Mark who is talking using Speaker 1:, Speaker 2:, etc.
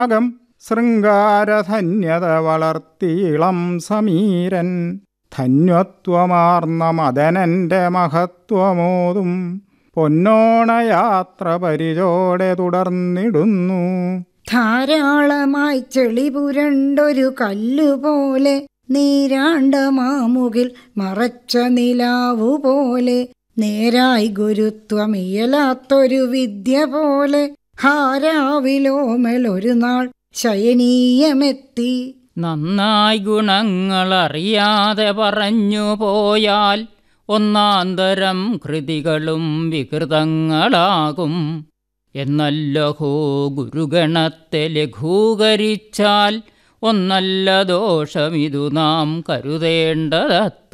Speaker 1: അകം ശൃംഗാരധന്യത വളർത്തിയിളം സമീരൻ ധന്യത്വമാർന്ന മദനന്റെ മഹത്വമോതും പൊന്നോണയാത്ര പരിചോടെ തുടർന്നിടുന്നു
Speaker 2: ധാരാളമായി ചെളി പുരണ്ടൊരു കല്ലുപോലെ നീരാണ്ട മാമുകിൽ മറച്ച നിലാവുപോലെ നേരായി ഗുരുത്വമിയലാത്തൊരു വിദ്യ പോലെ ഹാരാവിലോമലൊരു നാൾ ശയനീയമെത്തി
Speaker 3: നന്നായി ഗുണങ്ങളറിയാതെ പറഞ്ഞു പോയാൽ ഒന്നാന്തരം കൃതികളും വികൃതങ്ങളാകും എന്നല്ലഹോ ഗുരുഗണത്തെ ലഘൂകരിച്ചാൽ ഒന്നല്ല ദോഷമിതു നാം കരുതേണ്ടതത്ര